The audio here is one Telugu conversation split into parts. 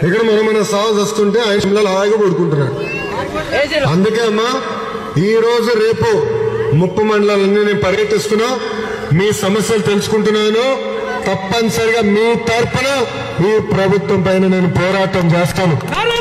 ఇక్కడ మనం మన సాగు వస్తుంటే ఆయన పిల్లలు హాయిగా పడుకుంటున్నాడు అందుకే అమ్మా ఈ రోజు రేపు ముప్పు మండలాలన్నీ నేను పర్యటిస్తున్నా మీ సమస్యలు తెలుసుకుంటున్నాను తప్పనిసరిగా మీ తరపున ఈ ప్రభుత్వం పైన నేను పోరాటం చేస్తాను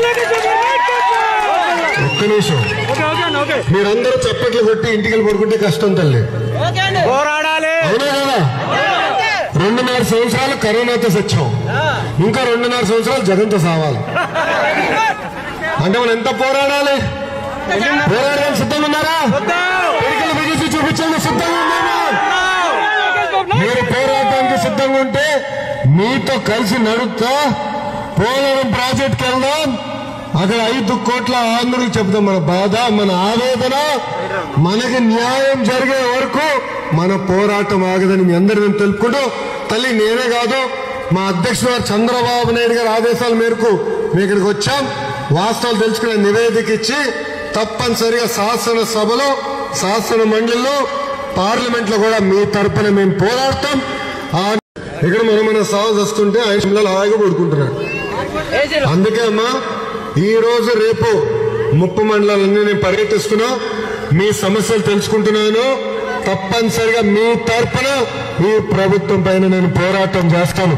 ఒక్క నిమిషం మీరందరూ చప్పట్లు కొట్టి ఇంటికి వెళ్ళి పడుకుంటే కష్టం తల్లి పోరాడాలి అవునా కదా రెండున్నర సంవత్సరాలు కరోనాతో సచ్చాం ఇంకా రెండున్నర సంవత్సరాలు జగన్తో సావాలి అంటే మనం ఎంత పోరాడాలి పోరాడడానికి సిద్ధంగా ఉన్నారా పిడికిలు బిగించి చూపించండి సిద్ధంగా ఉన్నారా మీరు పోరాటానికి సిద్ధంగా ఉంటే మీతో కలిసి నడుపుతా పోలవరం ప్రాజెక్ట్కి వెళ్దాం అక్కడ ఐదు కోట్ల ఆంధ్రులకు చెప్తాం మన బాధ మన ఆవేదన మనకి న్యాయం జరిగే వరకు మన పోరాటం ఆగదని మీ అందరూ నేను తెలుపుకుంటూ తల్లి నేనే కాదు మా అధ్యక్షుడు గారు చంద్రబాబు నాయుడు గారి ఆదేశాల మేరకు మీ ఇక్కడికి వచ్చాం వాస్తవాలు తెలుసుకునే నివేదిక ఇచ్చి తప్పనిసరిగా శాసనసభలో శాసన మండలిలో పార్లమెంట్ లో కూడా మీ తరపున మేము పోరాడతాం ఆ ఇక్కడ మనం మన సాగు వస్తుంటే ఆయన పిల్లలు హాయిగా పడుకుంటున్నాడు అందుకే అమ్మా ఈ రోజు రేపు ముప్పు మండలాలన్నీ నేను పర్యటిస్తున్నా మీ సమస్యలు తెలుసుకుంటున్నాను తప్పనిసరిగా మీ తరపున ఈ ప్రభుత్వం పైన నేను పోరాటం చేస్తాను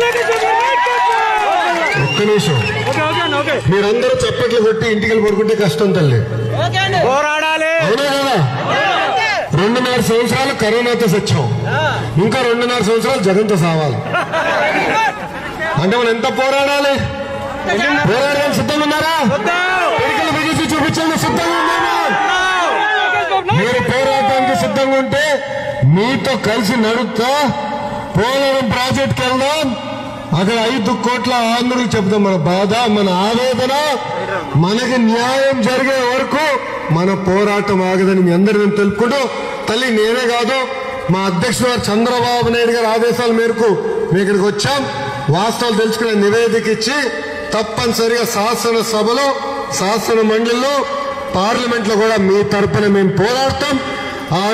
ఒక్క నిమిషం మీరందరూ చప్పట్లు కొట్టి ఇంటికి వెళ్ళి పడుకుంటే కష్టం తల్లి పోరాడాలి అవునా కదా రెండున్నర సంవత్సరాలు కరోనాతో సచ్చాం ఇంకా రెండున్నర సంవత్సరాలు జగన్తో సావాలి అంటే మనం ఎంత పోరాడాలి పోరాడడానికి సిద్ధంగా ఉన్నారా పిడికిలు బిగించి చూపించండి సిద్ధంగా ఉన్నారా మీరు పోరాటానికి సిద్ధంగా ఉంటే మీతో కలిసి నడుపుతా పోలవరం ప్రాజెక్ట్కి వెళ్దాం అక్కడ ఐదు కోట్ల ఆంధ్రులకు చెప్తాం మన బాధ మన ఆవేదన మనకి న్యాయం జరిగే వరకు మన పోరాటం ఆగదని మీ అందరూ నేను తెలుపుకుంటూ తల్లి నేనే కాదు మా అధ్యక్షుడు గారు చంద్రబాబు నాయుడు గారి ఆదేశాల మేరకు మీ ఇక్కడికి వచ్చాం వాస్తవాలు తెలుసుకునే నివేదిక ఇచ్చి తప్పనిసరిగా శాసనసభలో శాసన మండలిలో పార్లమెంట్ లో కూడా మీ తరపున మేము పోరాడతాం ఆ